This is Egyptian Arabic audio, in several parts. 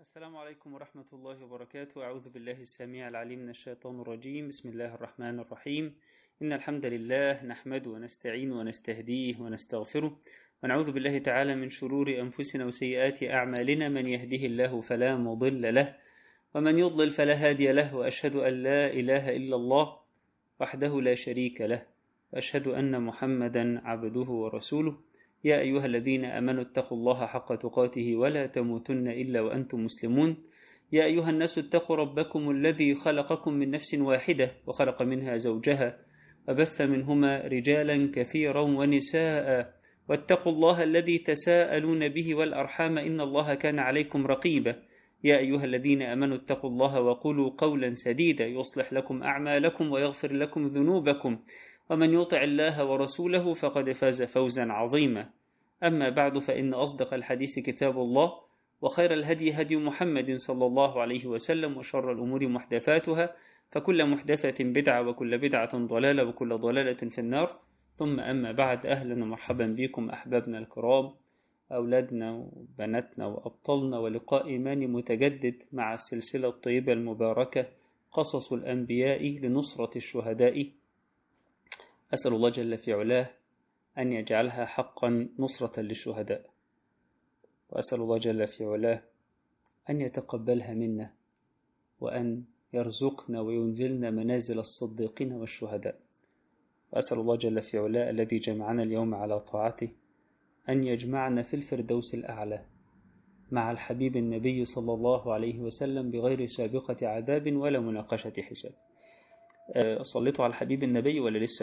السلام عليكم ورحمة الله وبركاته أعوذ بالله السميع العليم من الشيطان الرجيم بسم الله الرحمن الرحيم إن الحمد لله نحمده ونستعين ونستهديه ونستغفره ونعوذ بالله تعالى من شرور أنفسنا وسيئات أعمالنا من يهده الله فلا مضل له ومن يضلل فلا هادي له وأشهد أن لا إله إلا الله وحده لا شريك له وأشهد أن محمدا عبده ورسوله يا أيها الذين أمنوا اتقوا الله حق تقاته ولا تموتن إلا وأنتم مسلمون يا أيها الناس اتقوا ربكم الذي خلقكم من نفس واحدة وخلق منها زوجها وبث منهما رجالا كثيرا ونساء واتقوا الله الذي تساءلون به والأرحام إن الله كان عليكم رقيبا يا أيها الذين أمنوا اتقوا الله وقولوا قولا سديدا يصلح لكم أعمالكم ويغفر لكم ذنوبكم ومن يطع الله ورسوله فقد فاز فوزا عظيما أما بعد فإن أصدق الحديث كتاب الله وخير الهدي هدي محمد صلى الله عليه وسلم وشر الأمور محدثاتها فكل محدثة بدعة وكل بدعة ضلالة وكل ضلالة في النار ثم أما بعد أهلا ومرحبا بكم أحبابنا الكرام أولادنا وبناتنا وأبطالنا ولقاء إيماني متجدد مع السلسلة الطيبة المباركة قصص الأنبياء لنصرة الشهداء أسأل الله جل في علاه أن يجعلها حقا نصرة للشهداء وأسأل الله جل في علاه أن يتقبلها منا وأن يرزقنا وينزلنا منازل الصديقين والشهداء وأسأل الله جل في علاه الذي جمعنا اليوم على طاعته أن يجمعنا في الفردوس الأعلى مع الحبيب النبي صلى الله عليه وسلم بغير سابقة عذاب ولا مناقشة حساب صليتوا على الحبيب النبي ولا لسه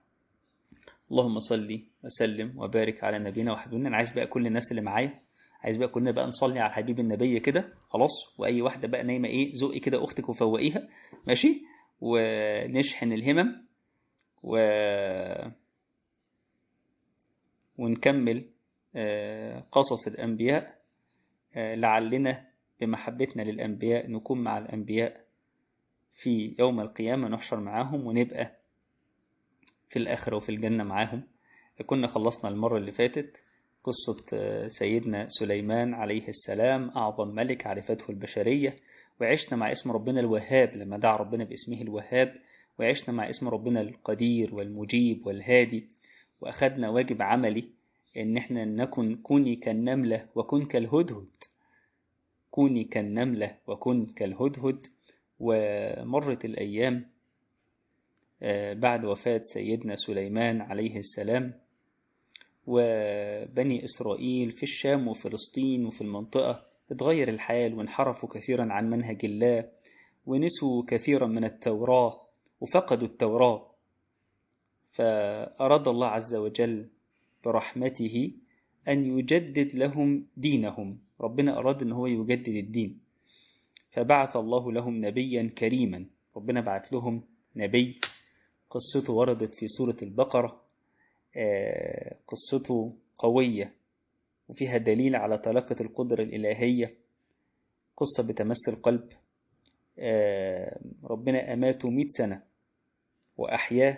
اللهم صل وسلم وبارك على نبينا وحبيبنا انا عايز بقى كل الناس اللي معايا عايز بقى كلنا بقى نصلي على الحبيب النبي كده خلاص واي واحده بقى نايمه ايه زقي كده اختك وفوقيها ماشي ونشحن الهمم و ونكمل قصص الانبياء لعلنا بمحبتنا للانبياء نكون مع الانبياء في يوم القيامه نحشر معاهم ونبقى في الآخرة وفي الجنة معاهم كنا خلصنا المرة اللي فاتت قصة سيدنا سليمان عليه السلام أعظم ملك عرفته البشرية وعشنا مع اسم ربنا الوهاب لما دعا ربنا باسمه الوهاب وعشنا مع اسم ربنا القدير والمجيب والهادي وأخذنا واجب عملي إن احنا نكن كوني كالنملة وكن كالهدهد كوني كالنملة وكن كالهدهد ومرت الأيام بعد وفاة سيدنا سليمان عليه السلام وبني إسرائيل في الشام وفلسطين وفي المنطقة اتغير الحال وانحرفوا كثيرا عن منهج الله ونسوا كثيرا من التوراة وفقدوا التوراة فأراد الله عز وجل برحمته أن يجدد لهم دينهم ربنا أراد أن هو يجدد الدين فبعث الله لهم نبيا كريما ربنا بعث لهم نبي قصته وردت في سورة البقرة قصته قوية وفيها دليل على طلاقة القدرة الإلهية قصة بتمس القلب ربنا أماته مئة سنة وأحياه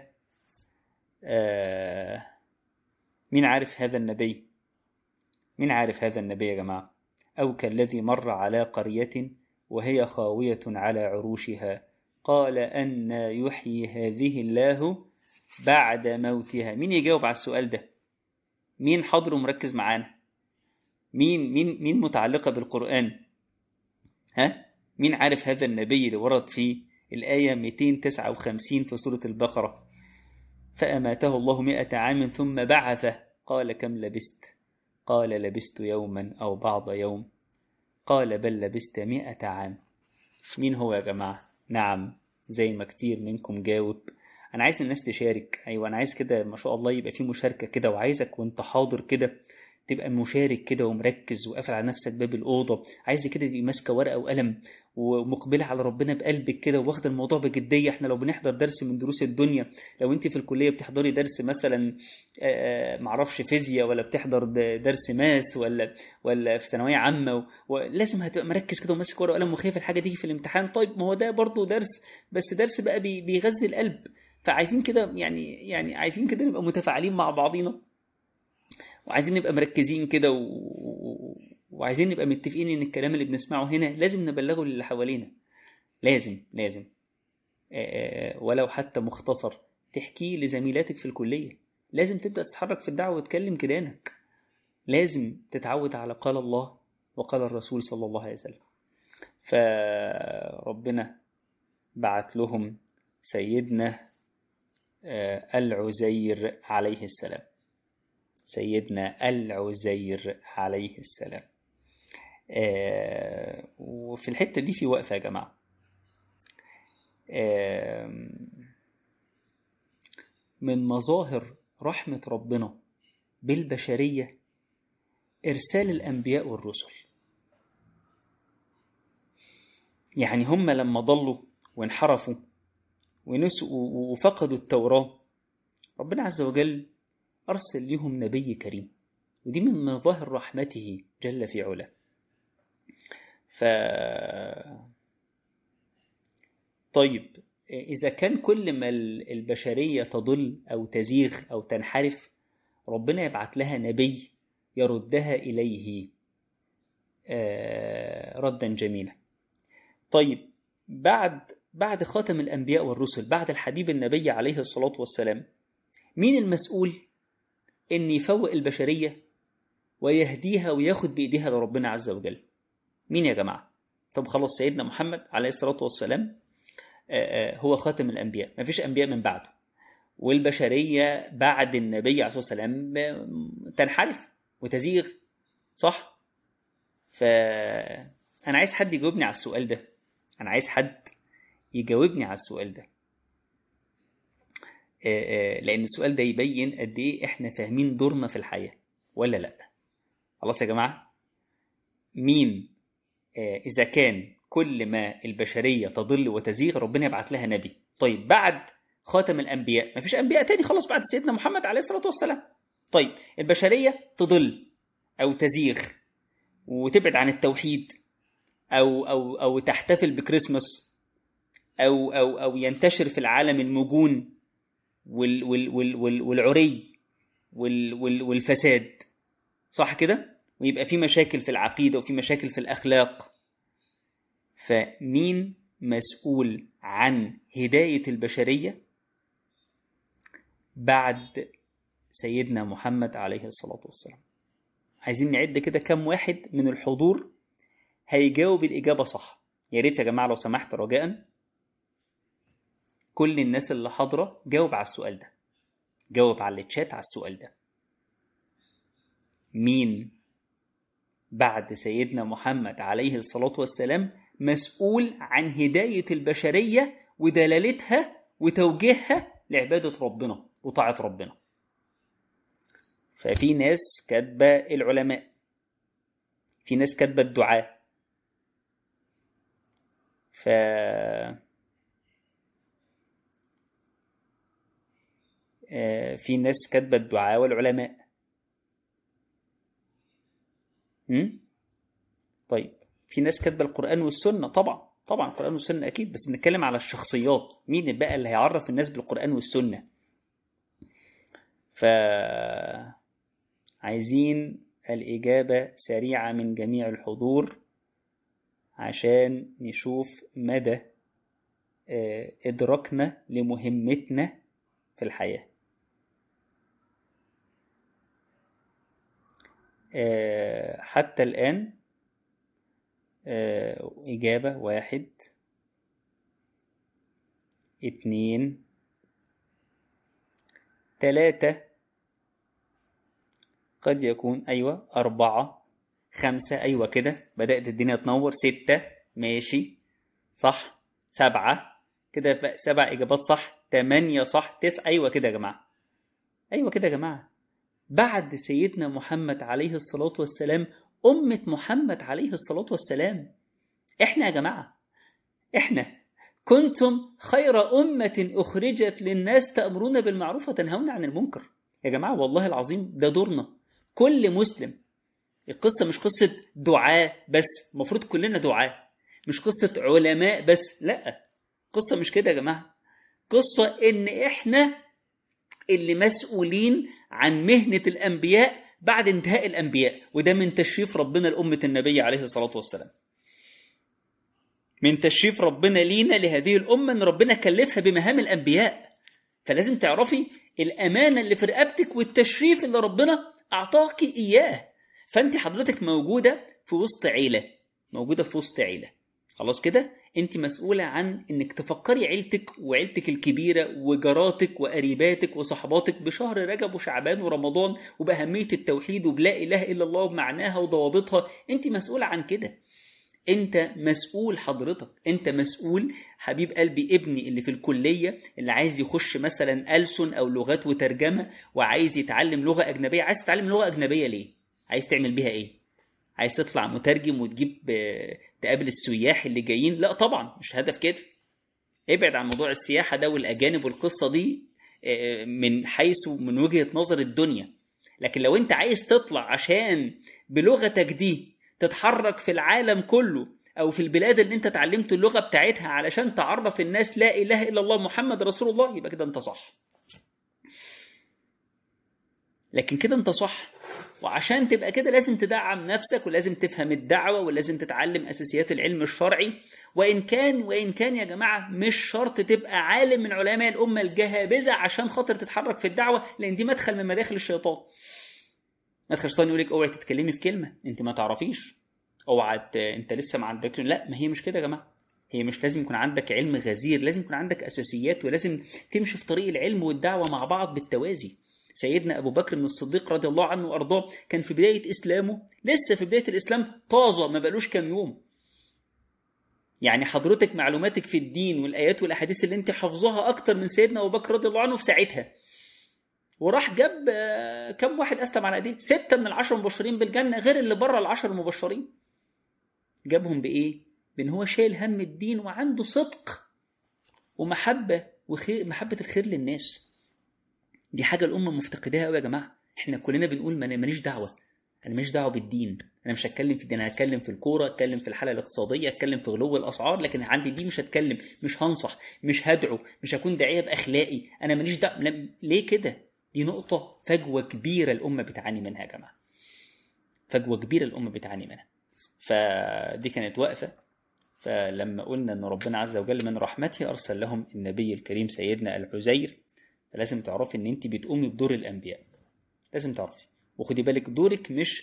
مين عارف هذا النبي مين عارف هذا النبي يا جماعة أو كالذي مر على قرية وهي خاوية على عروشها قال أن يحيي هذه الله بعد موتها مين يجاوب على السؤال ده مين حاضر ومركز معانا مين مين مين متعلقة بالقرآن ها مين عارف هذا النبي اللي ورد في الآية 259 في سورة البقرة فأماته الله مئة عام ثم بعثه قال كم لبست قال لبست يوما أو بعض يوم قال بل لبست مئة عام مين هو يا جماعة نعم زي ما كتير منكم جاوب انا عايز الناس تشارك ايوه انا عايز كده ما شاء الله يبقى في مشاركه كده وعايزك وانت حاضر كده تبقى مشارك كده ومركز وقافل على نفسك باب الاوضه عايز كده تبقى ماسكه ورقه وقلم ومقبله على ربنا بقلبك كده واخده الموضوع بجديه احنا لو بنحضر درس من دروس الدنيا لو انت في الكليه بتحضري درس مثلا معرفش فيزياء ولا بتحضر درس ماث ولا ولا في ثانويه عامه ولازم هتبقى مركز كده وماسك ورقه وقلم وخايف الحاجه تيجي في الامتحان طيب ما هو ده برضه درس بس درس بقى بيغذي القلب فعايزين كده يعني يعني عايزين كده نبقى متفاعلين مع بعضينا وعايزين نبقى مركزين كده و... وعايزين نبقى متفقين ان الكلام اللي بنسمعه هنا لازم نبلغه للي حوالينا لازم لازم ولو حتى مختصر تحكيه لزميلاتك في الكلية لازم تبدأ تتحرك في الدعوة وتكلم كدانك لازم تتعود على قال الله وقال الرسول صلى الله عليه وسلم فربنا بعت لهم سيدنا العزير عليه السلام سيدنا العزير عليه السلام وفي الحتة دي في وقفة يا جماعة من مظاهر رحمة ربنا بالبشرية إرسال الأنبياء والرسل يعني هم لما ضلوا وانحرفوا ونسوا وفقدوا التوراة ربنا عز وجل أرسل لهم نبي كريم ودي من مظاهر رحمته جل في علا ف طيب إذا كان كل ما البشرية تضل أو تزيغ أو تنحرف ربنا يبعت لها نبي يردها إليه ردا جميلا طيب بعد بعد خاتم الأنبياء والرسل بعد الحبيب النبي عليه الصلاة والسلام مين المسؤول إن يفوق البشرية ويهديها وياخد بإيديها لربنا عز وجل مين يا جماعة طب خلاص سيدنا محمد عليه الصلاة والسلام هو خاتم الأنبياء ما فيش أنبياء من بعده والبشرية بعد النبي عليه الصلاة والسلام تنحرف وتزيغ صح فأنا عايز حد يجاوبني على السؤال ده أنا عايز حد يجاوبني على السؤال ده لأن السؤال ده يبين قد إيه إحنا فاهمين دورنا في الحياة ولا لأ خلاص يا جماعة مين إذا كان كل ما البشرية تضل وتزيغ ربنا يبعت لها نبي طيب بعد خاتم الأنبياء ما فيش أنبياء تاني خلاص بعد سيدنا محمد عليه الصلاة والسلام طيب البشرية تضل أو تزيغ وتبعد عن التوحيد أو أو أو تحتفل بكريسماس أو أو أو ينتشر في العالم المجون وال وال وال وال والعري وال وال والفساد صح كده؟ ويبقى في مشاكل في العقيدة وفي مشاكل في الأخلاق فمين مسؤول عن هداية البشرية بعد سيدنا محمد عليه الصلاة والسلام عايزين نعد كده كم واحد من الحضور هيجاوب الإجابة صح يا ريت يا جماعة لو سمحت رجاء كل الناس اللي حاضرة جاوب على السؤال ده جاوب على التشات على السؤال ده مين بعد سيدنا محمد عليه الصلاة والسلام مسؤول عن هداية البشرية ودلالتها وتوجيهها لعبادة ربنا وطاعة ربنا ففي ناس كاتبة العلماء في ناس كاتبة الدعاء ف في ناس كاتبة الدعاء والعلماء م? طيب في ناس كاتبة القرآن والسنة طبعا طبعا القرآن والسنة أكيد بس بنتكلم على الشخصيات مين بقى اللي هيعرف الناس بالقرآن والسنة ف عايزين الإجابة سريعة من جميع الحضور عشان نشوف مدى إدراكنا لمهمتنا في الحياة حتى الآن إجابة واحد اتنين تلاتة قد يكون أيوة أربعة خمسة أيوة كده بدأت الدنيا تنور ستة ماشي صح سبعة كده سبع إجابات صح تمانية صح تسعة أيوة كده يا جماعة أيوة كده يا جماعة بعد سيدنا محمد عليه الصلاة والسلام أمة محمد عليه الصلاة والسلام إحنا يا جماعة إحنا كنتم خير أمة أخرجت للناس تأمرون بالمعروف وتنهون عن المنكر يا جماعة والله العظيم ده دورنا كل مسلم القصة مش قصة دعاء بس المفروض كلنا دعاء مش قصة علماء بس لا قصة مش كده يا جماعة قصة إن إحنا اللي مسؤولين عن مهنة الأنبياء بعد انتهاء الأنبياء وده من تشريف ربنا لأمة النبي عليه الصلاة والسلام من تشريف ربنا لينا لهذه الأمة أن ربنا كلفها بمهام الأنبياء فلازم تعرفي الأمانة اللي في رقبتك والتشريف اللي ربنا أعطاك إياه فأنت حضرتك موجودة في وسط عيلة موجودة في وسط عيلة خلاص كده انت مسؤولة عن انك تفكري عيلتك وعيلتك الكبيرة وجاراتك وقريباتك وصحباتك بشهر رجب وشعبان ورمضان وبأهمية التوحيد وبلا إله إلا الله وبمعناها وضوابطها انت مسؤولة عن كده انت مسؤول حضرتك انت مسؤول حبيب قلبي ابني اللي في الكلية اللي عايز يخش مثلا ألسن أو لغات وترجمة وعايز يتعلم لغة أجنبية عايز تتعلم لغة أجنبية ليه عايز تعمل بيها ايه عايز تطلع مترجم وتجيب تقابل السياح اللي جايين لا طبعا مش هدف كده ابعد عن موضوع السياحة ده والأجانب والقصة دي من حيث من وجهة نظر الدنيا لكن لو انت عايز تطلع عشان بلغتك دي تتحرك في العالم كله أو في البلاد اللي انت اتعلمت اللغة بتاعتها علشان تعرف الناس لا إله إلا الله محمد رسول الله يبقى كده انت صح لكن كده انت صح وعشان تبقى كده لازم تدعم نفسك ولازم تفهم الدعوة ولازم تتعلم أساسيات العلم الشرعي وإن كان وإن كان يا جماعة مش شرط تبقى عالم من علماء الأمة الجهابذة عشان خاطر تتحرك في الدعوة لأن دي مدخل من مداخل الشيطان مدخل الشيطان يقول لك اوعي تتكلمي في كلمة أنت ما تعرفيش اوعى أنت لسه ما عندك لا ما هي مش كده يا جماعة هي مش لازم يكون عندك علم غزير لازم يكون عندك أساسيات ولازم تمشي في طريق العلم والدعوة مع بعض بالتوازي سيدنا أبو بكر من الصديق رضي الله عنه وأرضاه كان في بداية إسلامه لسه في بداية الإسلام طازة ما بقالوش كام يوم يعني حضرتك معلوماتك في الدين والآيات والأحاديث اللي انت حافظاها أكتر من سيدنا أبو بكر رضي الله عنه في ساعتها وراح جاب كم واحد أسلم على أيديه ستة من العشر المبشرين بالجنة غير اللي بره العشر المبشرين جابهم بإيه؟ بأن هو شايل هم الدين وعنده صدق ومحبة وخير محبة الخير للناس دي حاجة الأمة مفتقداها قوي يا جماعة احنا كلنا بنقول ماليش دعوة أنا ماليش دعوة بالدين أنا مش هتكلم في الدين أنا هتكلم في الكورة هتكلم في الحالة الاقتصادية هتكلم في غلو الأسعار لكن عندي دي مش هتكلم مش هنصح مش هدعو مش هكون داعية بأخلاقي أنا ماليش دعوة ليه كده دي نقطة فجوة كبيرة الأمة بتعاني منها يا جماعة فجوة كبيرة الأمة بتعاني منها فدي كانت واقفة فلما قلنا أن ربنا عز وجل من رحمته أرسل لهم النبي الكريم سيدنا العزير فلازم تعرفي ان انت بتقومي بدور الانبياء لازم تعرفي وخدي بالك دورك مش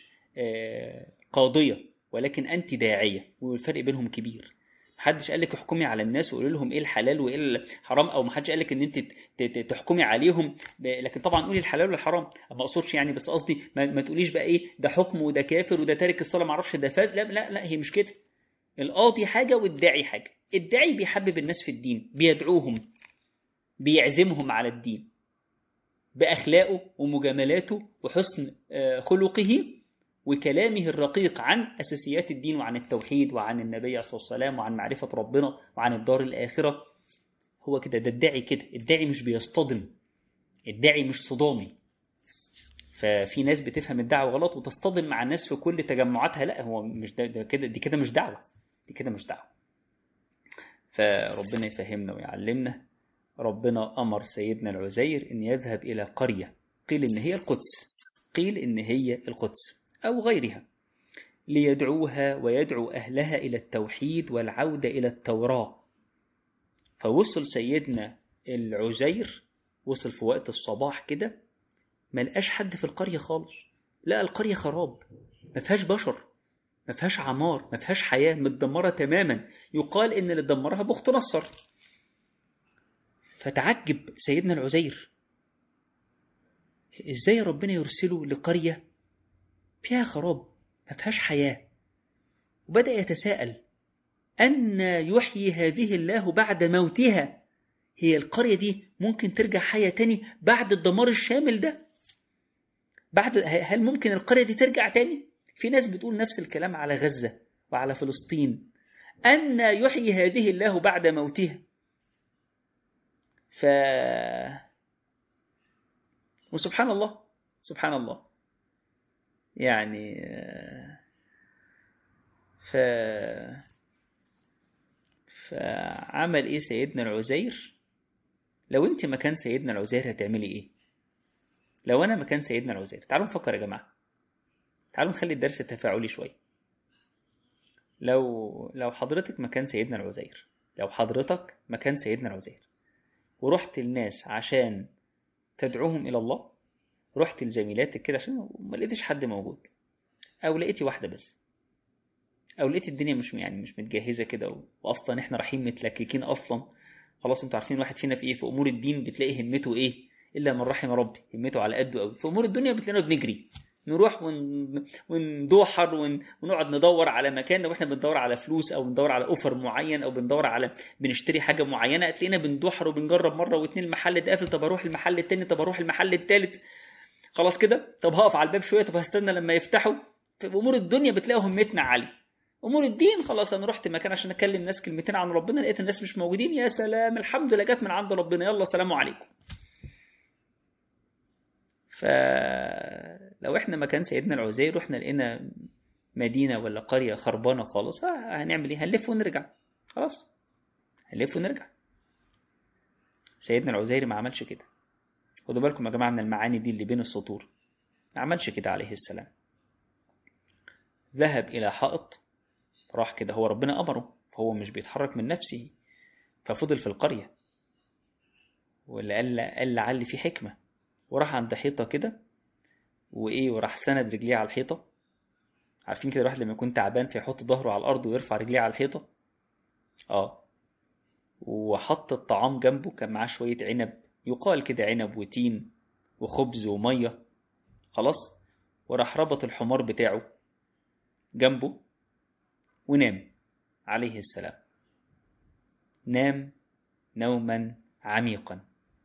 قاضية ولكن انت داعية والفرق بينهم كبير محدش قال لك احكمي على الناس وقولي لهم ايه الحلال وايه الحرام او محدش قال لك ان انت تحكمي عليهم لكن طبعا قولي الحلال والحرام ما اقصدش يعني بس قصدي ما, ما تقوليش بقى ايه ده حكم وده كافر وده تارك الصلاه ما اعرفش ده فاز لا لا لا هي مش كده القاضي حاجه والداعي حاجه الداعي بيحبب الناس في الدين بيدعوهم بيعزمهم على الدين بأخلاقه ومجاملاته وحسن خلقه وكلامه الرقيق عن أساسيات الدين وعن التوحيد وعن النبي صلى الله عليه وسلم وعن معرفة ربنا وعن الدار الآخرة هو كده ده الداعي كده الداعي مش بيصطدم الداعي مش صدامي ففي ناس بتفهم الدعوة غلط وتصطدم مع الناس في كل تجمعاتها لا هو مش ده, ده كده دي كده مش دعوة دي كده مش دعوة فربنا يفهمنا ويعلمنا ربنا أمر سيدنا العزير أن يذهب إلى قرية قيل إن هي القدس قيل إن هي القدس أو غيرها ليدعوها ويدعو أهلها إلى التوحيد والعودة إلى التوراة فوصل سيدنا العزير وصل في وقت الصباح كده ما لقاش حد في القرية خالص لقى القرية خراب ما فيهاش بشر ما فيهاش عمار ما فيهاش حياة متدمرة تماما يقال إن اللي دمرها بخت نصر فتعجب سيدنا العزير ازاي ربنا يرسله لقرية فيها خراب ما فيهاش حياة وبدأ يتساءل أن يحيي هذه الله بعد موتها هي القرية دي ممكن ترجع حية تاني بعد الدمار الشامل ده بعد هل ممكن القرية دي ترجع تاني في ناس بتقول نفس الكلام على غزة وعلى فلسطين أن يحيي هذه الله بعد موتها ف وسبحان الله سبحان الله يعني ف فعمل ايه سيدنا العزير لو انت مكان سيدنا العزير هتعملي ايه لو انا مكان سيدنا العزير تعالوا نفكر يا جماعه تعالوا نخلي الدرس تفاعلي شوية لو لو حضرتك مكان سيدنا العزير لو حضرتك مكان سيدنا العزير ورحت الناس عشان تدعوهم إلى الله رحت لزميلاتك كده عشان ما لقيتش حد موجود أو لقيتي واحدة بس أو لقيت الدنيا مش يعني مش متجهزة كده وأصلا إحنا رايحين متلككين أصلا خلاص أنتوا عارفين الواحد فينا في إيه في أمور الدين بتلاقي همته إيه إلا من رحم ربي همته على قده قوي في أمور الدنيا بتلاقينا بنجري نروح ون... وندوحر ون... ونقعد ندور على مكان لو احنا بندور على فلوس او بندور على اوفر معين او بندور على بنشتري حاجه معينه هتلاقينا بندوحر وبنجرب مره واثنين المحل ده قافل طب اروح المحل التاني طب اروح المحل التالت خلاص كده طب هقف على الباب شويه طب هستنى لما يفتحوا في امور الدنيا بتلاقوا همتنا عاليه امور الدين خلاص انا رحت مكان عشان اكلم ناس كلمتين عن ربنا لقيت الناس مش موجودين يا سلام الحمد لله جت من عند ربنا يلا سلام عليكم فلو احنا مكان سيدنا العزير رحنا لقينا مدينة ولا قرية خربانة خالص هنعمل ايه هنلف ونرجع خلاص هنلف ونرجع سيدنا العزيري ما عملش كده خدوا بالكم يا جماعة من المعاني دي اللي بين السطور ما عملش كده عليه السلام ذهب إلى حائط راح كده هو ربنا أمره فهو مش بيتحرك من نفسه ففضل في القرية واللي قال قال لعل في حكمة وراح عند حيطة كده وإيه وراح سند رجليه على الحيطة عارفين كده الواحد لما يكون تعبان فيحط ظهره على الأرض ويرفع رجليه على الحيطة اه وحط الطعام جنبه كان معاه شوية عنب يقال كده عنب وتين وخبز ومية خلاص وراح ربط الحمار بتاعه جنبه ونام عليه السلام نام نوما عميقا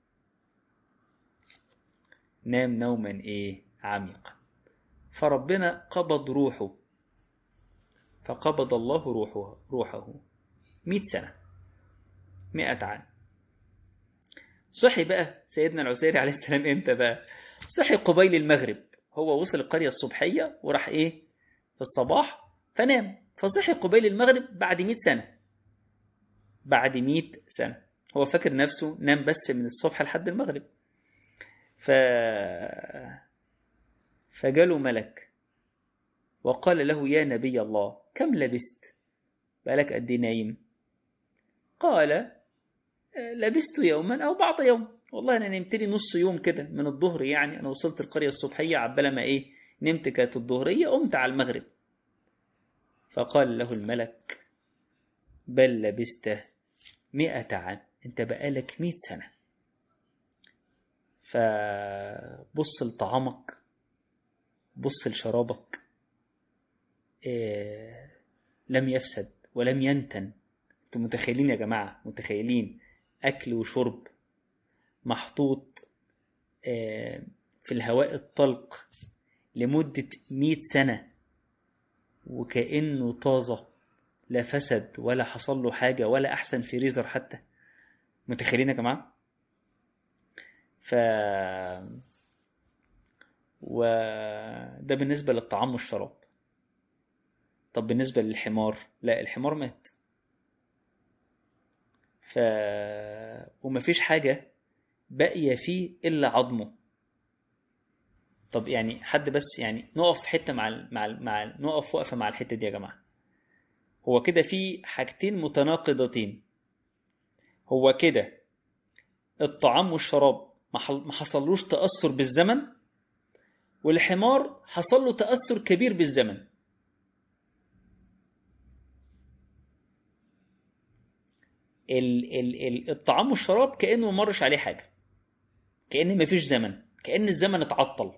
نام نوما ايه عميقا فربنا قبض روحه فقبض الله روحه روحه مئة سنة مئة عام صحي بقى سيدنا العزيري عليه السلام امتى بقى صحي قبيل المغرب هو وصل القرية الصبحية وراح ايه في الصباح فنام فصحي قبيل المغرب بعد مئة سنة بعد مئة سنة هو فاكر نفسه نام بس من الصبح لحد المغرب ف فجاله ملك وقال له يا نبي الله كم لبست بقالك قد ايه نايم قال لبست يوما او بعض يوم والله انا نمت لي نص يوم كده من الظهر يعني انا وصلت القريه الصبحيه عبال ما ايه نمت كانت الظهريه قمت على المغرب فقال له الملك بل لبست مئة عام انت بقالك مئة سنة فبص لطعامك بص لشرابك إيه لم يفسد ولم ينتن انتم متخيلين يا جماعة متخيلين أكل وشرب محطوط إيه في الهواء الطلق لمدة مئة سنة وكأنه طازة لا فسد ولا حصل له حاجة ولا أحسن فريزر حتى متخيلين يا جماعة ف وده بالنسبة للطعام والشراب طب بالنسبة للحمار لا الحمار مات ف ومفيش حاجة باقية فيه إلا عظمه طب يعني حد بس يعني نقف حتة مع ال مع ال مع ال نقف وقفة مع الحتة دي يا جماعة هو كده في حاجتين متناقضتين هو كده الطعام والشراب ما حصلوش تأثر بالزمن والحمار حصل له تأثر كبير بالزمن ال ال ال الطعام والشراب كأنه ما مرش عليه حاجة كأن ما فيش زمن كأن الزمن اتعطل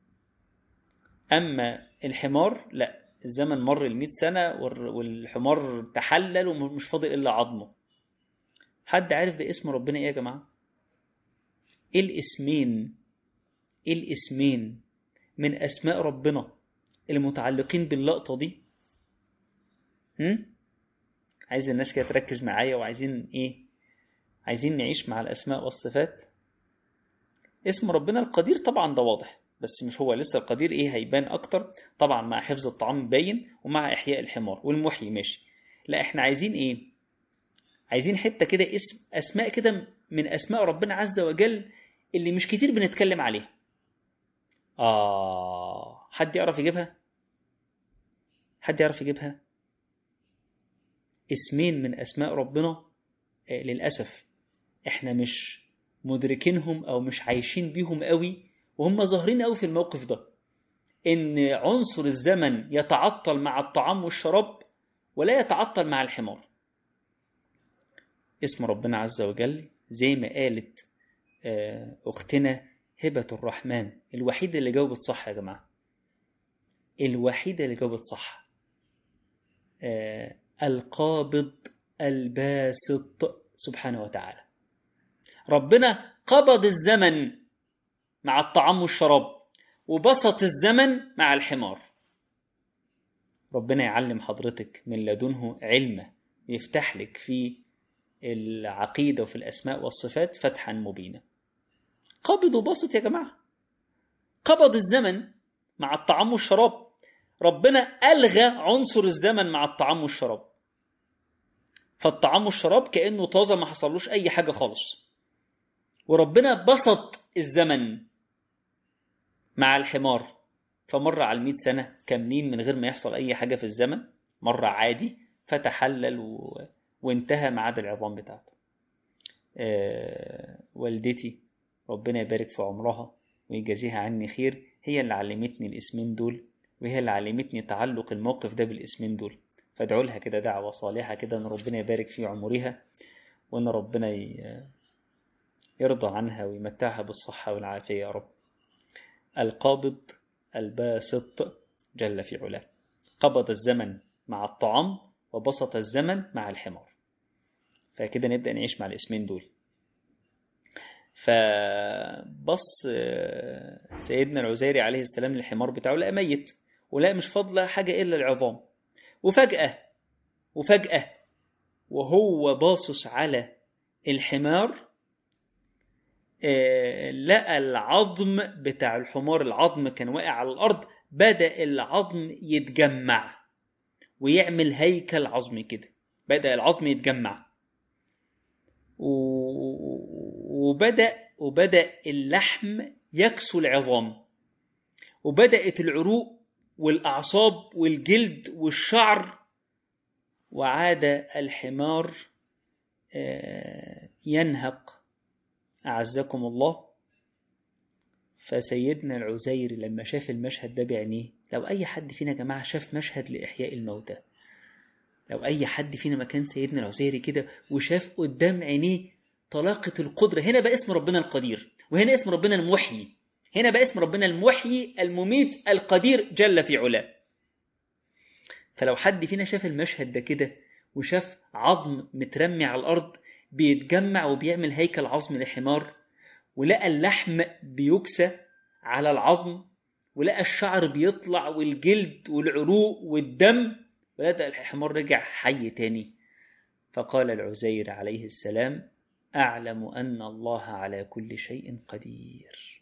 أما الحمار لا الزمن مر المئة سنة والحمار تحلل ومش فاضل إلا عظمه حد عارف ده اسم ربنا إيه يا جماعة إيه الاسمين إيه الاسمين من أسماء ربنا المتعلقين باللقطة دي هم؟ عايز الناس كده تركز معايا وعايزين إيه عايزين نعيش مع الأسماء والصفات اسم ربنا القدير طبعا ده واضح بس مش هو لسه القدير ايه هيبان اكتر طبعا مع حفظ الطعام باين ومع احياء الحمار والمحيي ماشي لا احنا عايزين ايه عايزين حتة كده اسم اسماء كده من اسماء ربنا عز وجل اللي مش كتير بنتكلم عليها اه حد يعرف يجيبها حد يعرف يجيبها اسمين من أسماء ربنا آه، للأسف احنا مش مدركينهم أو مش عايشين بيهم قوي وهم ظاهرين قوي في الموقف ده إن عنصر الزمن يتعطل مع الطعام والشراب ولا يتعطل مع الحمار اسم ربنا عز وجل زي ما قالت آه، أختنا هبة الرحمن الوحيدة اللي جاوبت صح يا جماعة الوحيدة اللي جاوبت صح آه، القابض الباسط سبحانه وتعالى ربنا قبض الزمن مع الطعام والشراب وبسط الزمن مع الحمار ربنا يعلم حضرتك من لدنه علم يفتح لك في العقيدة وفي الأسماء والصفات فتحا مبينا قبض وبسط يا جماعة قبض الزمن مع الطعام والشراب ربنا ألغى عنصر الزمن مع الطعام والشراب فالطعام والشراب كأنه طازة ما حصلوش أي حاجة خالص وربنا بسط الزمن مع الحمار فمر على المئة سنة كاملين من غير ما يحصل أي حاجة في الزمن مرة عادي فتحلل و... وانتهى ميعاد العظام بتاعته آه والدتي ربنا يبارك في عمرها ويجازيها عني خير هي اللي علمتني الاسمين دول وهي اللي علمتني تعلق الموقف ده بالاسمين دول فادعوا لها كده دعوة صالحة كده ان ربنا يبارك في عمرها وان ربنا يرضى عنها ويمتعها بالصحة والعافية يا رب القابض الباسط جل في علاه قبض الزمن مع الطعام وبسط الزمن مع الحمار فكده نبدأ نعيش مع الاسمين دول فبص سيدنا العزيري عليه السلام للحمار بتاعه لقى ميت ولا مش فاضله حاجة إلا العظام وفجأة وفجأة وهو باصص على الحمار لقى العظم بتاع الحمار العظم كان واقع على الأرض بدأ العظم يتجمع ويعمل هيكل عظمي كده بدأ العظم يتجمع وبدأ وبدأ اللحم يكسو العظام وبدأت العروق والأعصاب والجلد والشعر وعاد الحمار ينهق أعزكم الله فسيدنا العزير لما شاف المشهد ده بعينيه لو أي حد فينا يا جماعة شاف مشهد لإحياء الموتى لو أي حد فينا مكان سيدنا العزيري كده وشاف قدام عينيه طلاقة القدرة هنا بقى اسم ربنا القدير وهنا اسم ربنا المحيي هنا بقى اسم ربنا المحيي المميت القدير جل في علاه فلو حد فينا شاف المشهد ده كده وشاف عظم مترمي على الأرض بيتجمع وبيعمل هيكل عظم لحمار ولقى اللحم بيكسى على العظم ولقى الشعر بيطلع والجلد والعروق والدم بدأ الحمار رجع حي تاني فقال العزير عليه السلام أعلم أن الله على كل شيء قدير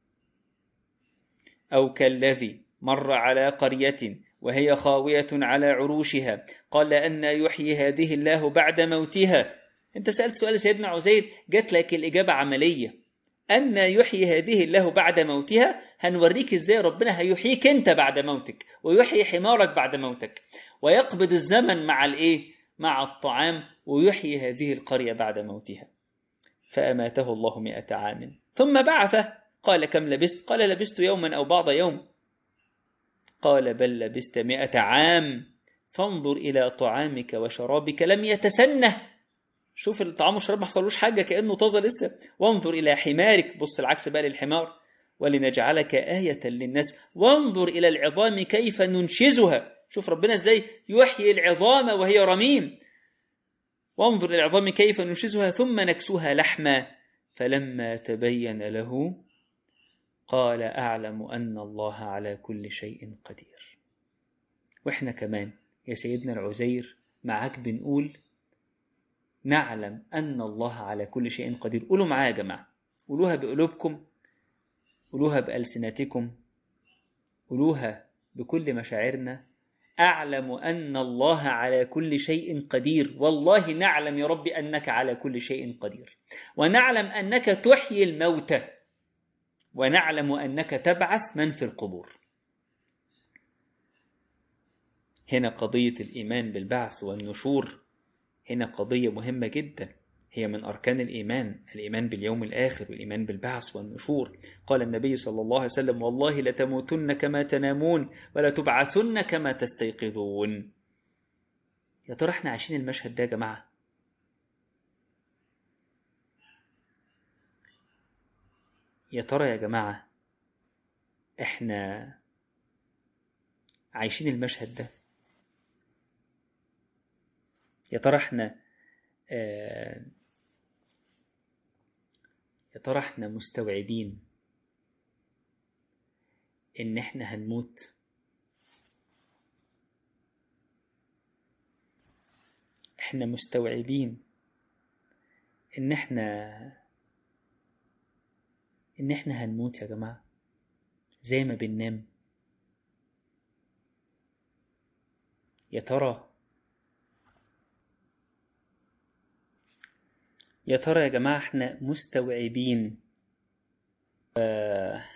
أو كالذي مر على قرية وهي خاوية على عروشها قال أن يحيي هذه الله بعد موتها أنت سألت سؤال سيدنا عزير جات لك الإجابة عملية أن يحيي هذه الله بعد موتها هنوريك إزاي ربنا هيحييك أنت بعد موتك ويحيي حمارك بعد موتك ويقبض الزمن مع الإيه؟ مع الطعام ويحيي هذه القرية بعد موتها فأماته الله مئة عام ثم بعثه قال كم لبست قال لبست يوما أو بعض يوم قال بل لبست مئة عام فانظر إلى طعامك وشرابك لم يتسنه شوف الطعام والشراب ما حصلوش حاجة كأنه طازة لسه وانظر إلى حمارك بص العكس بقى للحمار ولنجعلك آية للناس وانظر إلى العظام كيف ننشزها شوف ربنا ازاي يحيي العظام وهي رميم وانظر إلى العظام كيف ننشزها ثم نكسوها لحما فلما تبين له قال أعلم أن الله على كل شيء قدير وإحنا كمان يا سيدنا العزير معاك بنقول نعلم أن الله على كل شيء قدير قولوا معايا يا جماعة قولوها بقلوبكم قولوها بألسنتكم قولوها بكل مشاعرنا أعلم أن الله على كل شيء قدير والله نعلم يا رب أنك على كل شيء قدير ونعلم أنك تحيي الموتى ونعلم أنك تبعث من في القبور هنا قضية الإيمان بالبعث والنشور هنا قضية مهمة جدا هي من أركان الإيمان الإيمان باليوم الآخر والإيمان بالبعث والنشور قال النبي صلى الله عليه وسلم والله لتموتن كما تنامون ولا تبعثن كما تستيقظون يا ترى احنا عايشين المشهد ده يا جماعة يا ترى يا جماعة احنا عايشين المشهد ده يا ترى احنا آه يا ترى احنا مستوعبين ان احنا هنموت احنا مستوعبين ان احنا ان احنا هنموت يا جماعة زي ما بننام يا ترى يا ترى يا جماعة احنا مستوعبين آه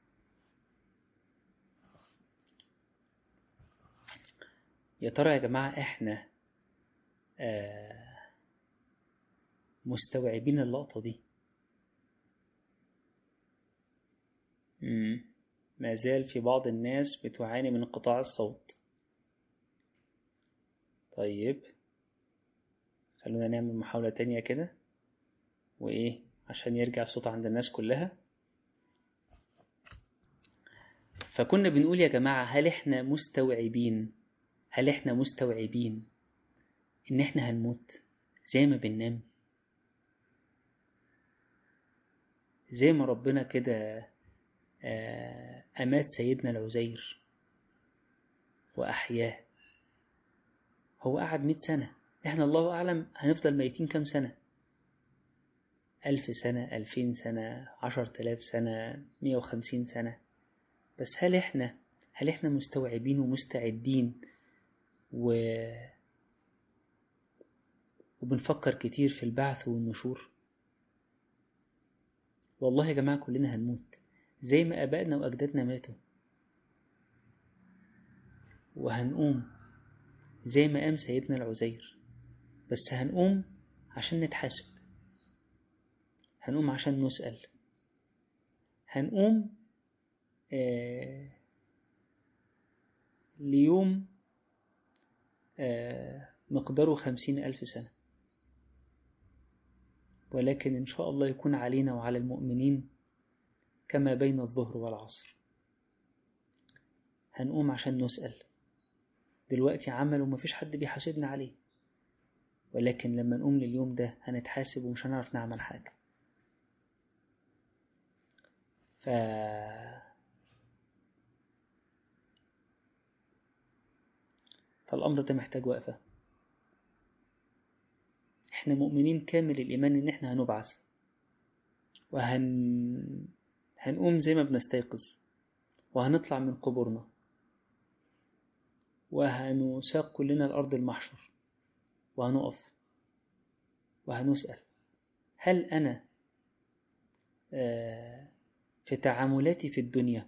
يا ترى يا جماعة احنا آه مستوعبين اللقطة دي مم. ما زال في بعض الناس بتعاني من انقطاع الصوت طيب خلونا نعمل محاولة تانية كده وإيه عشان يرجع الصوت عند الناس كلها فكنا بنقول يا جماعة هل إحنا مستوعبين هل إحنا مستوعبين إن إحنا هنموت زي ما بننام زي ما ربنا كده أمات سيدنا العزير وأحياه هو قعد مئة سنة إحنا الله أعلم هنفضل ميتين كام سنة ألف سنة ألفين سنة عشر تلاف سنة مية وخمسين سنة بس هل إحنا هل إحنا مستوعبين ومستعدين و وبنفكر كتير في البعث والنشور والله يا جماعة كلنا هنموت زي ما أبائنا وأجدادنا ماتوا وهنقوم زي ما قام سيدنا العزير بس هنقوم عشان نتحاسب هنقوم عشان نسأل هنقوم آه ليوم آه مقداره خمسين ألف سنة ولكن إن شاء الله يكون علينا وعلى المؤمنين كما بين الظهر والعصر هنقوم عشان نسأل دلوقتي عمل ومفيش حد بيحاسبنا عليه ولكن لما نقوم لليوم ده هنتحاسب ومش هنعرف نعمل حاجة ف فالأمر ده محتاج وقفة احنا مؤمنين كامل الإيمان إن احنا هنبعث وهن هنقوم زي ما بنستيقظ وهنطلع من قبورنا وهنساق كلنا الأرض المحشر وهنقف وهنسأل هل أنا في تعاملاتي في الدنيا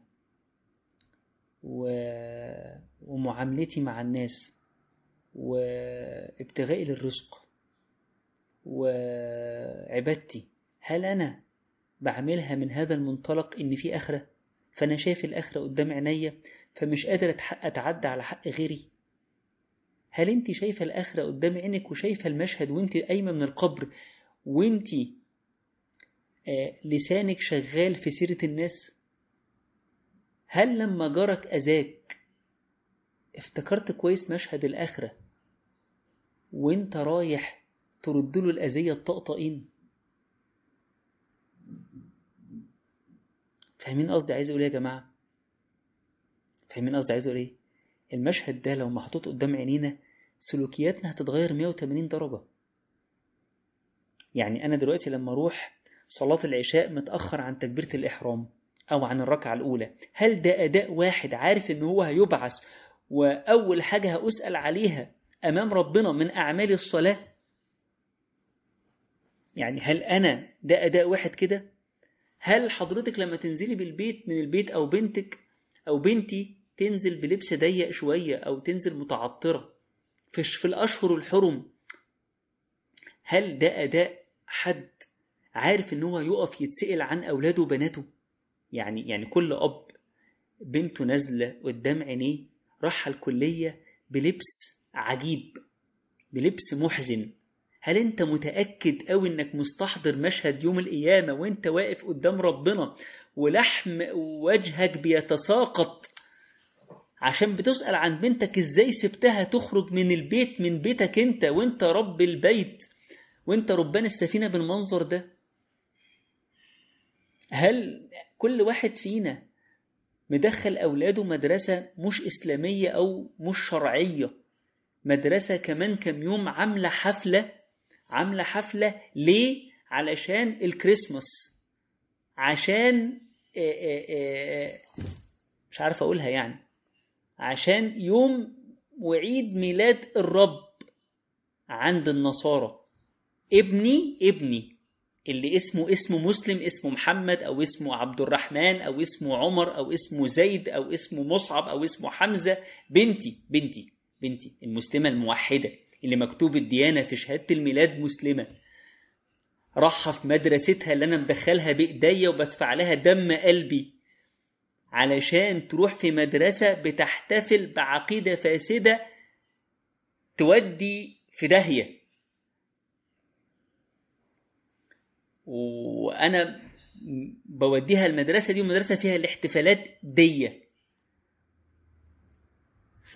ومعاملتي مع الناس وابتغائي للرزق وعبادتي هل أنا بعملها من هذا المنطلق إن في آخرة فأنا شايف الآخرة قدام عينيا فمش قادر أتعدى على حق غيري هل أنت شايفة الآخرة قدام عينك وشايفة المشهد وأنت قايمة من القبر وأنت آه لسانك شغال في سيرة الناس هل لما جارك أذاك افتكرت كويس مشهد الآخرة وانت رايح ترد له الأذية الطقطقين فاهمين قصدي عايز اقول ايه يا جماعه فاهمين قصدي عايز اقول ايه المشهد ده لو محطوط قدام عينينا سلوكياتنا هتتغير 180 درجه يعني انا دلوقتي لما اروح صلاه العشاء متاخر عن تكبيره الاحرام او عن الركعه الاولى هل ده اداء واحد عارف ان هو هيبعث واول حاجه هاسال عليها امام ربنا من اعمال الصلاه يعني هل انا ده اداء واحد كده هل حضرتك لما تنزلي بالبيت من البيت أو بنتك أو بنتي تنزل بلبس ضيق شوية أو تنزل متعطرة في في الأشهر الحرم هل ده أداء حد عارف إن هو يقف يتسأل عن أولاده وبناته يعني يعني كل أب بنته نازلة قدام عينيه راح الكلية بلبس عجيب بلبس محزن هل انت متأكد أوي انك مستحضر مشهد يوم القيامة وانت واقف قدام ربنا ولحم وجهك بيتساقط عشان بتسأل عن بنتك ازاي سبتها تخرج من البيت من بيتك انت وانت رب البيت وانت ربان السفينة بالمنظر ده هل كل واحد فينا مدخل أولاده مدرسة مش إسلامية أو مش شرعية مدرسة كمان كم يوم عاملة حفلة عاملة حفلة ليه؟ علشان الكريسماس عشان آآ آآ مش عارف أقولها يعني عشان يوم وعيد ميلاد الرب عند النصارى ابني ابني اللي اسمه اسمه مسلم اسمه محمد او اسمه عبد الرحمن او اسمه عمر او اسمه زيد او اسمه مصعب او اسمه حمزة بنتي بنتي بنتي المسلمة الموحدة اللي مكتوب الديانة في شهادة الميلاد مسلمة راحة في مدرستها اللي أنا مدخلها بإيديا وبدفع لها دم قلبي علشان تروح في مدرسة بتحتفل بعقيدة فاسدة تودي في داهية وأنا بوديها المدرسة دي ومدرسة فيها الاحتفالات دي ف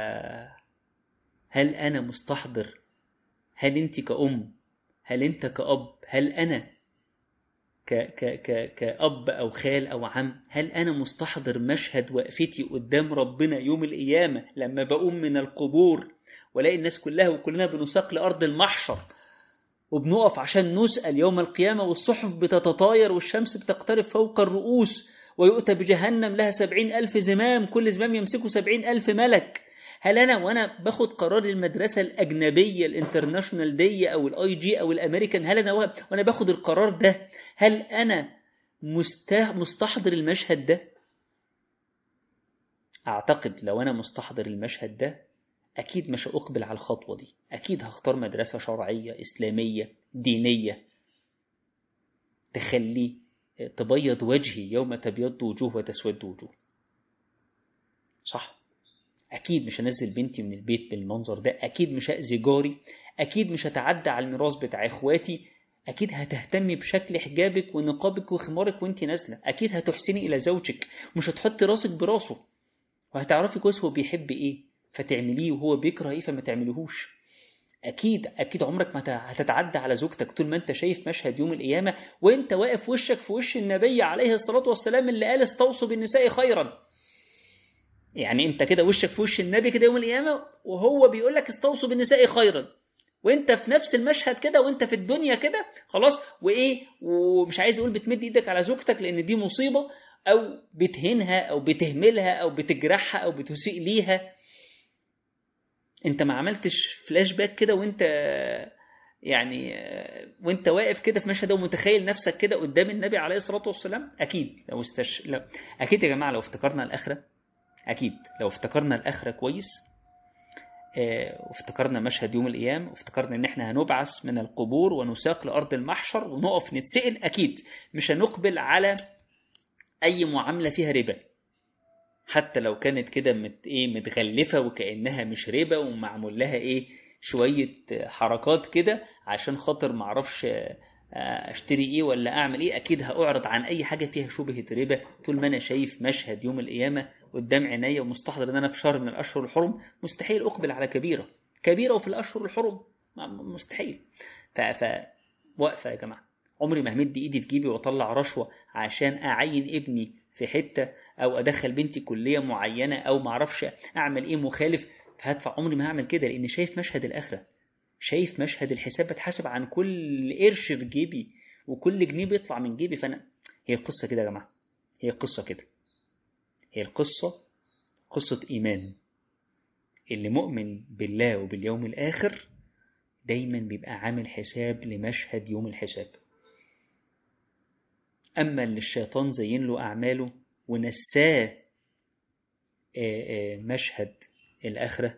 هل أنا مستحضر هل أنت كأم هل أنت كأب هل أنا ك ك ك كأب أو خال أو عم هل أنا مستحضر مشهد وقفتي قدام ربنا يوم القيامة لما بقوم من القبور ولاقي الناس كلها وكلنا بنساق لأرض المحشر وبنقف عشان نسأل يوم القيامة والصحف بتتطاير والشمس بتقترب فوق الرؤوس ويؤتى بجهنم لها سبعين ألف زمام كل زمام يمسكه سبعين ألف ملك هل أنا وأنا باخد قرار المدرسة الأجنبية الانترناشونال دي أو الاي جي أو الأمريكان هل أنا وأنا باخد القرار ده هل أنا مستحضر المشهد ده؟ أعتقد لو أنا مستحضر المشهد ده أكيد مش هأقبل على الخطوة دي أكيد هختار مدرسة شرعية إسلامية دينية تخلي تبيض وجهي يوم تبيض وجوه وتسود وجوه صح أكيد مش هنزل بنتي من البيت بالمنظر ده أكيد مش هأذي جاري أكيد مش هتعدى على الميراث بتاع إخواتي أكيد هتهتمي بشكل حجابك ونقابك وخمارك وانت نازلة أكيد هتحسني إلى زوجك مش هتحطي راسك براسه وهتعرفي كويس هو بيحب إيه فتعمليه وهو بيكره إيه فما تعمليهوش أكيد أكيد عمرك ما هتتعدى على زوجتك طول ما أنت شايف مشهد يوم القيامة وأنت واقف وشك في وش النبي عليه الصلاة والسلام اللي قال استوصوا بالنساء خيرا يعني أنت كده وشك في وش النبي كده يوم القيامة وهو بيقول لك استوصوا بالنساء خيرا وانت في نفس المشهد كده وانت في الدنيا كده خلاص وايه ومش عايز اقول بتمد ايدك على زوجتك لان دي مصيبه او بتهينها او بتهملها او بتجرحها او بتسيء ليها انت ما عملتش فلاش باك كده وانت يعني وانت واقف كده في مشهد ومتخيل نفسك كده قدام النبي عليه الصلاه والسلام اكيد لو استش... لا. اكيد يا جماعه لو افتكرنا الاخره اكيد لو افتكرنا الاخره كويس وافتكرنا مشهد يوم القيامة وافتكرنا ان احنا هنبعث من القبور ونساق لأرض المحشر ونقف نتسأل أكيد مش هنقبل على أي معاملة فيها ربا حتى لو كانت كده مت ايه متغلفة وكأنها مش ربا ومعمول لها ايه شوية حركات كده عشان خاطر معرفش اشتري ايه ولا اعمل ايه اكيد هاعرض عن اي حاجة فيها شبهة ربا طول ما انا شايف مشهد يوم القيامة قدام عينيا ومستحضر ان انا في شهر من الاشهر الحرم مستحيل اقبل على كبيره كبيره وفي الاشهر الحرم مستحيل ف واقفه يا جماعه عمري ما همد ايدي في جيبي واطلع رشوه عشان اعين ابني في حته او ادخل بنتي كليه معينه او ما اعرفش اعمل ايه مخالف هدفع عمري ما هعمل كده لان شايف مشهد الاخره شايف مشهد الحساب بتحاسب عن كل قرش في جيبي وكل جنيه بيطلع من جيبي فانا هي القصه كده يا جماعه هي القصه كده هي القصة قصة إيمان اللي مؤمن بالله وباليوم الآخر دايما بيبقى عامل حساب لمشهد يوم الحساب أما اللي الشيطان زين له أعماله ونساه مشهد الآخرة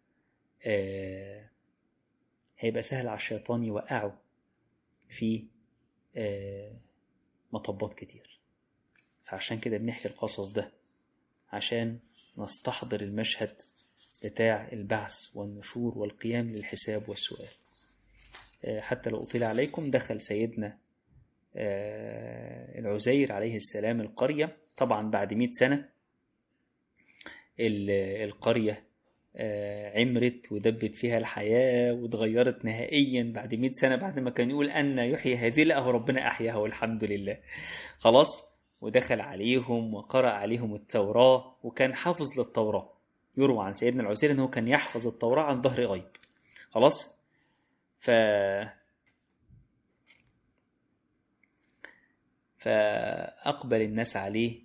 هيبقى سهل على الشيطان يوقعه في مطبات كتير فعشان كده بنحكي القصص ده عشان نستحضر المشهد بتاع البعث والنشور والقيام للحساب والسؤال حتى لو أطيل عليكم دخل سيدنا العزير عليه السلام القرية طبعا بعد مئة سنة القرية عمرت ودبت فيها الحياة واتغيرت نهائيا بعد مئة سنة بعد ما كان يقول أن يحيي هذه لأه ربنا أحياها والحمد لله خلاص ودخل عليهم وقرأ عليهم التوراة وكان حافظ للتوراة يروى عن سيدنا العزير أنه كان يحفظ التوراة عن ظهر غيب خلاص ف فأقبل الناس عليه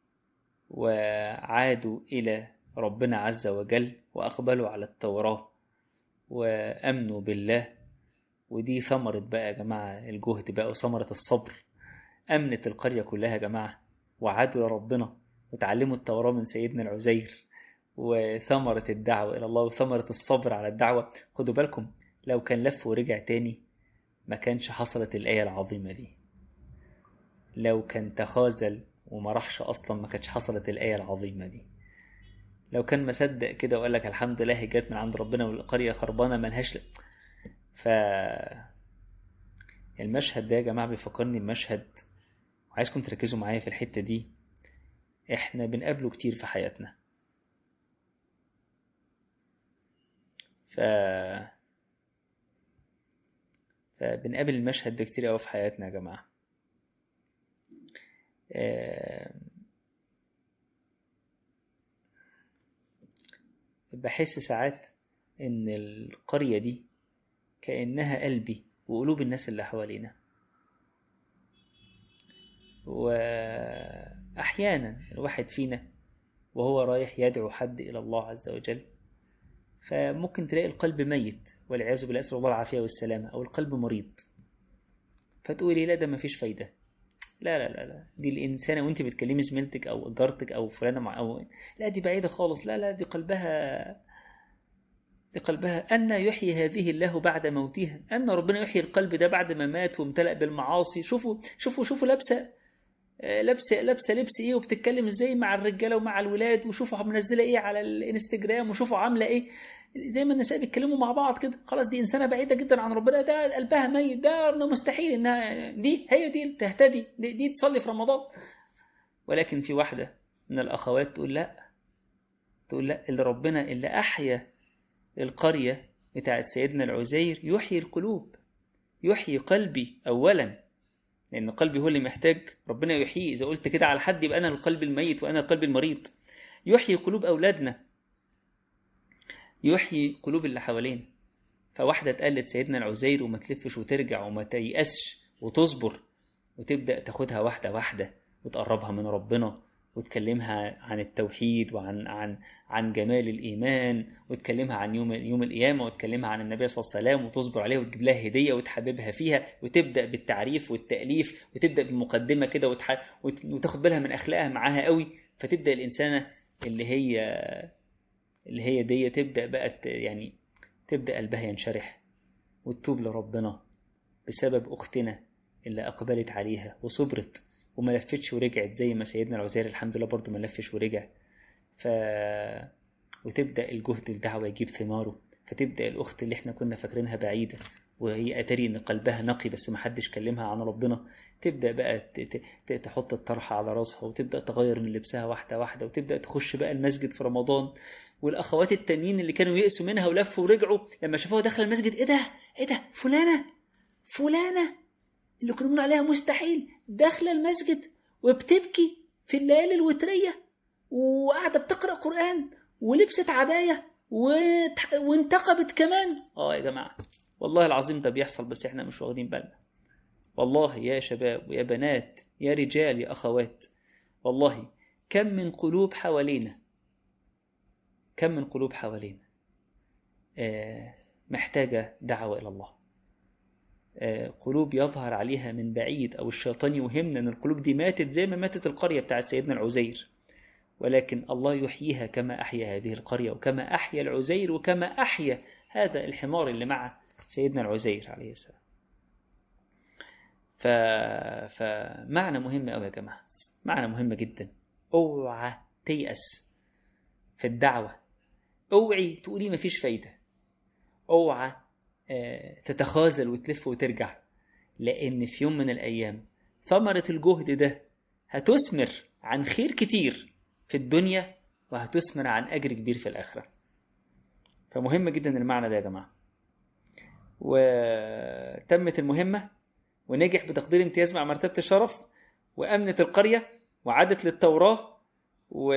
وعادوا إلى ربنا عز وجل وأقبلوا على التوراة وأمنوا بالله ودي ثمرة بقى يا جماعة الجهد بقى وثمرة الصبر أمنت القرية كلها يا جماعة وعادوا لربنا وتعلموا التوراة من سيدنا العزير وثمرة الدعوة إلى الله وثمرة الصبر على الدعوة خدوا بالكم لو كان لف ورجع تاني ما كانش حصلت الآية العظيمة دي لو كان تخاذل وما راحش أصلا ما كانتش حصلت الآية العظيمة دي لو كان مصدق كده وقال لك الحمد لله جت من عند ربنا والقرية خربانة ملهاش ل... ف المشهد ده يا جماعة بيفكرني بمشهد وعايزكم تركزوا معايا في الحتة دي احنا بنقابله كتير في حياتنا ف فبنقابل المشهد ده كتير قوي في حياتنا يا جماعة بحس ساعات ان القرية دي كأنها قلبي وقلوب الناس اللي حوالينا وأحيانا الواحد فينا وهو رايح يدعو حد إلى الله عز وجل فممكن تلاقي القلب ميت والعياذ بالله أسأل الله العافية والسلامة أو القلب مريض فتقولي لا ده مفيش فايدة لا لا لا لا دي الإنسانة وانت بتكلمي زميلتك أو جارتك أو فلانة مع أو لا دي بعيدة خالص لا لا دي قلبها دي قلبها أن يحيي هذه الله بعد موتها أن ربنا يحيي القلب ده بعد ما مات وامتلأ بالمعاصي شوفوا شوفوا شوفوا لابسة لابسه لابسه لبس ايه وبتتكلم ازاي مع الرجاله ومع الولاد وشوفوا منزله ايه على الانستجرام وشوفوا عامله ايه زي ما النساء بيتكلموا مع بعض كده خلاص دي انسانه بعيده جدا عن ربنا ده قلبها ميت ده مستحيل انها دي هي دي تهتدي دي, دي تصلي في رمضان ولكن في واحده من الاخوات تقول لا تقول لا اللي ربنا اللي احيا القريه بتاعت سيدنا العزير يحيي القلوب يحيي قلبي اولا لأن قلبي هو اللي محتاج ربنا يحيي إذا قلت كده على حد يبقى أنا القلب الميت وأنا القلب المريض يحيي قلوب أولادنا يحيي قلوب اللي حوالينا فواحدة تقلد سيدنا العزير وما تلفش وترجع وما تيأسش وتصبر وتبدأ تاخدها واحدة واحدة وتقربها من ربنا وتكلمها عن التوحيد وعن عن عن جمال الإيمان وتكلمها عن يوم يوم القيامة وتكلمها عن النبي صلى الله عليه وسلم وتصبر عليها وتجيب لها هدية وتحببها فيها وتبدأ بالتعريف والتأليف وتبدأ بالمقدمة كده وتح... وتاخد بالها من أخلاقها معاها قوي فتبدأ الإنسانة اللي هي اللي هي دي تبدأ بقى يعني تبدأ قلبها ينشرح وتتوب لربنا بسبب أختنا اللي أقبلت عليها وصبرت وما لفتش ورجعت زي ما سيدنا العزير الحمد لله برضه ما لفش ورجع ف وتبدأ الجهد الدعوة يجيب ثماره فتبدأ الأخت اللي احنا كنا فاكرينها بعيدة وهي أتري إن قلبها نقي بس ما حدش كلمها عن ربنا تبدأ بقى تحط الطرحة على راسها وتبدأ تغير من لبسها واحدة واحدة وتبدأ تخش بقى المسجد في رمضان والأخوات التانيين اللي كانوا يئسوا منها ولفوا ورجعوا لما شافوها داخل المسجد إيه ده إيه ده فلانة فلانة اللي كنا بنقول عليها مستحيل داخلة المسجد وبتبكي في الليالي الوترية وقاعدة بتقرأ قرآن ولبست عباية وانتقبت كمان اه يا جماعة والله العظيم ده بيحصل بس احنا مش واخدين بالنا والله يا شباب ويا بنات يا رجال يا أخوات والله كم من قلوب حوالينا كم من قلوب حوالينا آه محتاجة دعوة إلى الله قلوب يظهر عليها من بعيد أو الشيطان يوهمنا أن القلوب دي ماتت زي ما ماتت القرية بتاعت سيدنا العزير ولكن الله يحييها كما أحيا هذه القرية وكما أحيا العزير وكما أحيا هذا الحمار اللي مع سيدنا العزير عليه السلام ف... فمعنى مهم أوي يا جماعة معنى مهم جدا اوعى تيأس في الدعوة اوعي تقولي مفيش فايدة اوعى تتخاذل وتلف وترجع لأن في يوم من الأيام ثمرة الجهد ده هتثمر عن خير كتير في الدنيا وهتثمر عن أجر كبير في الآخرة فمهم جدا المعنى ده يا جماعة وتمت المهمة ونجح بتقدير امتياز مع مرتبة الشرف وأمنت القرية وعادت للتوراة و...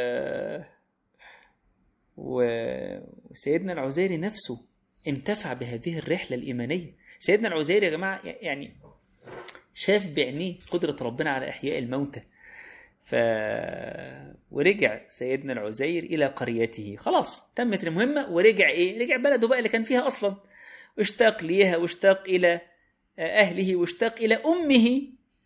و... وسيدنا العزيري نفسه انتفع بهذه الرحلة الإيمانية سيدنا العزيري يا جماعة يعني شاف بعينيه قدرة ربنا على إحياء الموتى ف... ورجع سيدنا العزير إلى قريته خلاص تمت المهمة ورجع إيه رجع بلده بقى اللي كان فيها أصلا واشتاق ليها واشتاق إلى أهله واشتاق إلى أمه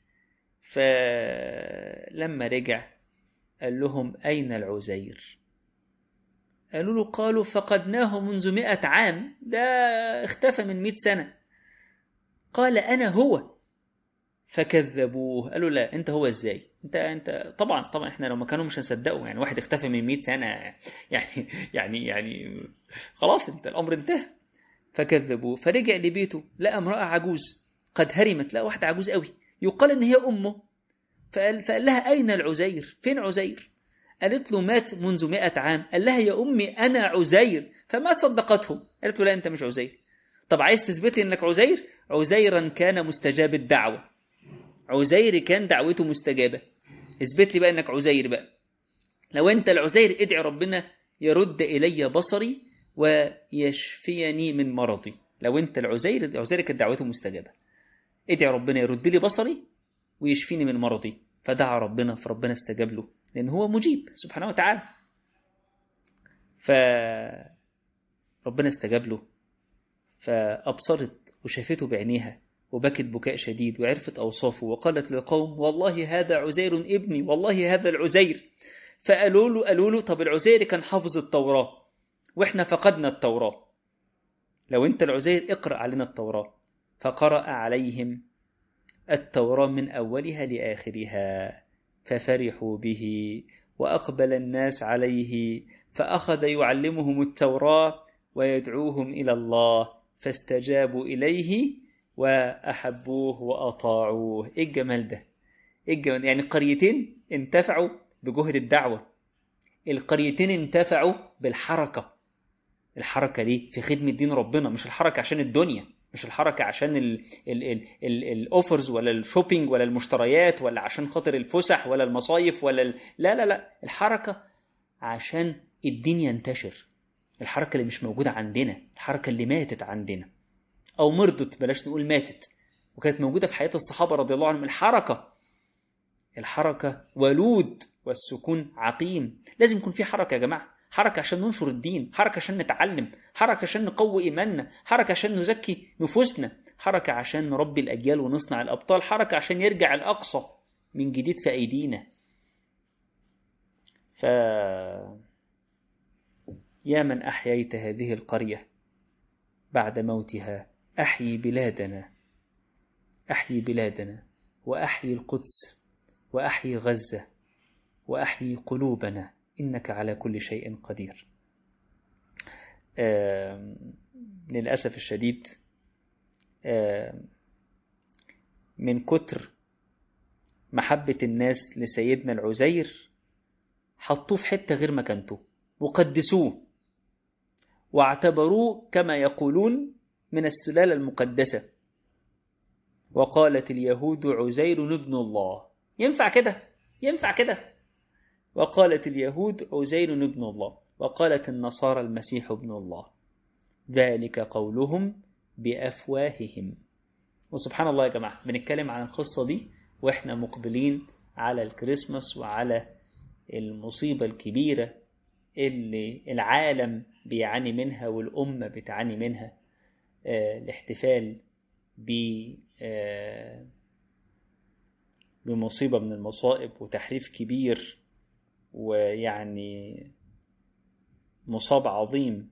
فلما رجع قال لهم أين العزير قالوا له قالوا فقدناه منذ مئة عام ده اختفى من مئة سنة قال أنا هو فكذبوه قالوا لا انت هو ازاي انت انت طبعا طبعا احنا لو مكانه مش هنصدقه يعني واحد اختفى من 100 سنه يعني يعني يعني خلاص انت الامر انتهى فكذبوه فرجع لبيته لقى امراه عجوز قد هرمت لقى واحده عجوز قوي يقال ان هي امه فقال, فقال لها اين العزير فين عزير قالت له مات منذ 100 عام قال لها يا امي انا عزير فما صدقته قالت له لا انت مش عزير طب عايز تثبت لي انك عزير عزيرا كان مستجاب الدعوه عزير كان دعوته مستجابة اثبت لي بقى انك عزير بقى لو انت العزير ادعي ربنا يرد الي بصري ويشفيني من مرضي لو انت العزير عزير كانت دعوته مستجابة ادعي ربنا يرد لي بصري ويشفيني من مرضي فدعا ربنا فربنا استجاب له لان هو مجيب سبحانه وتعالى ف ربنا استجاب له فأبصرت وشافته بعينيها وبكت بكاء شديد وعرفت أوصافه وقالت للقوم والله هذا عزير ابني والله هذا العزير فقالوا له قالوا له طب العزير كان حافظ التوراة واحنا فقدنا التوراة لو انت العزير اقرأ علينا التوراة فقرأ عليهم التوراة من أولها لآخرها ففرحوا به وأقبل الناس عليه فأخذ يعلمهم التوراة ويدعوهم إلى الله فاستجابوا إليه وأحبوه وأطاعوه إيه الجمال ده إيه الجمال يعني القريتين انتفعوا بجهد الدعوة القريتين انتفعوا بالحركة الحركة دي في خدمة دين ربنا مش الحركة عشان الدنيا مش الحركة عشان الأوفرز ولا الشوبينج ولا المشتريات ولا عشان خاطر الفسح ولا المصايف ولا ال... لا لا لا الحركة عشان الدين ينتشر الحركة اللي مش موجودة عندنا الحركة اللي ماتت عندنا أو مرضت بلاش نقول ماتت وكانت موجودة في حياة الصحابة رضي الله عنهم الحركة الحركة ولود والسكون عقيم لازم يكون في حركة يا جماعة حركة عشان ننشر الدين حركة عشان نتعلم حركة عشان نقوي إيماننا حركة عشان نزكي نفوسنا حركة عشان نربي الأجيال ونصنع الأبطال حركة عشان يرجع الأقصى من جديد في أيدينا ف يا من أحييت هذه القرية بعد موتها أحيي بلادنا أحيي بلادنا وأحيي القدس وأحيي غزة وأحيي قلوبنا إنك على كل شيء قدير للأسف الشديد من كتر محبة الناس لسيدنا العزير حطوه في حتة غير مكانته وقدسوه واعتبروه كما يقولون من السلالة المقدسة وقالت اليهود عزير ابن الله ينفع كده ينفع كده وقالت اليهود عزير ابن الله وقالت النصارى المسيح ابن الله ذلك قولهم بأفواههم وسبحان الله يا جماعة بنتكلم عن القصة دي وإحنا مقبلين على الكريسماس وعلى المصيبة الكبيرة اللي العالم بيعاني منها والأمة بتعاني منها آه الاحتفال ب آه بمصيبة من المصائب وتحريف كبير ويعني مصاب عظيم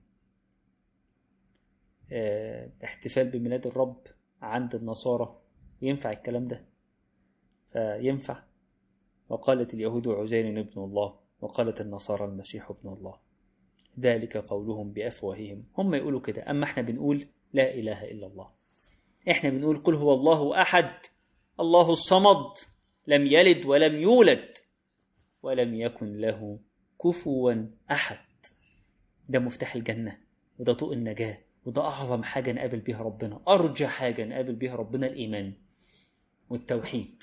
احتفال بميلاد الرب عند النصارى ينفع الكلام ده فينفع وقالت اليهود عزير ابن الله وقالت النصارى المسيح ابن الله ذلك قولهم بأفواههم هم يقولوا كده أما احنا بنقول لا إله إلا الله احنا بنقول قل هو الله أحد الله الصمد لم يلد ولم يولد ولم يكن له كفوا أحد ده مفتاح الجنة وده طوق النجاة وده أعظم حاجة نقابل بيها ربنا أرجى حاجة نقابل بيها ربنا الإيمان والتوحيد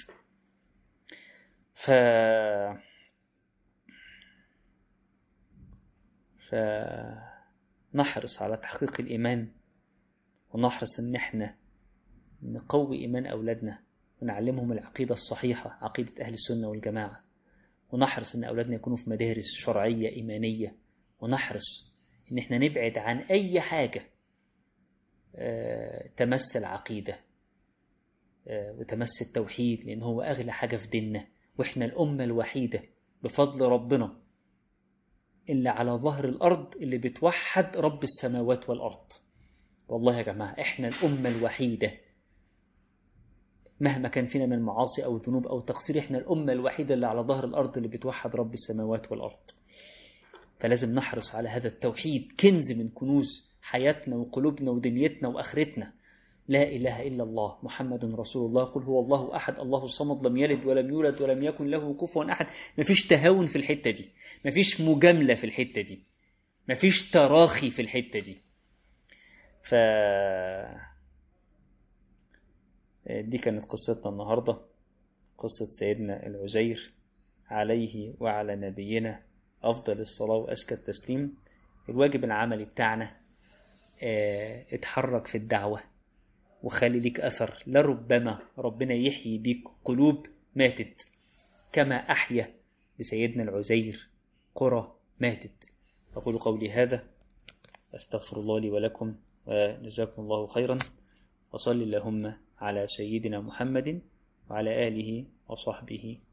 ف فنحرص على تحقيق الإيمان ونحرص إن إحنا نقوي إيمان أولادنا ونعلمهم العقيدة الصحيحة عقيدة أهل السنة والجماعة ونحرص إن أولادنا يكونوا في مدارس شرعية إيمانية ونحرص إن إحنا نبعد عن أي حاجة تمس العقيدة وتمس التوحيد لأن هو أغلى حاجة في ديننا وإحنا الأمة الوحيدة بفضل ربنا اللي على ظهر الأرض اللي بتوحد رب السماوات والأرض والله يا جماعة إحنا الأمة الوحيدة مهما كان فينا من معاصي أو ذنوب أو تقصير إحنا الأمة الوحيدة اللي على ظهر الأرض اللي بتوحد رب السماوات والأرض فلازم نحرص على هذا التوحيد كنز من كنوز حياتنا وقلوبنا ودنيتنا وآخرتنا لا إله إلا الله محمد رسول الله قل هو الله أحد الله الصمد لم يلد ولم يولد ولم يكن له كفوا أحد مفيش تهاون في الحتة دي مفيش مجاملة في الحتة دي مفيش تراخي في الحتة دي ف دي كانت قصتنا النهاردة قصة سيدنا العزير عليه وعلى نبينا أفضل الصلاة وأزكى التسليم الواجب العملي بتاعنا اه اتحرك في الدعوة وخلي ليك أثر لربما ربنا يحيي بيك قلوب ماتت كما أحيا بسيدنا العزير قرى ماتت أقول قولي هذا أستغفر الله لي ولكم وجزاكم الله خيرا وصل اللهم على سيدنا محمد وعلى آله وصحبه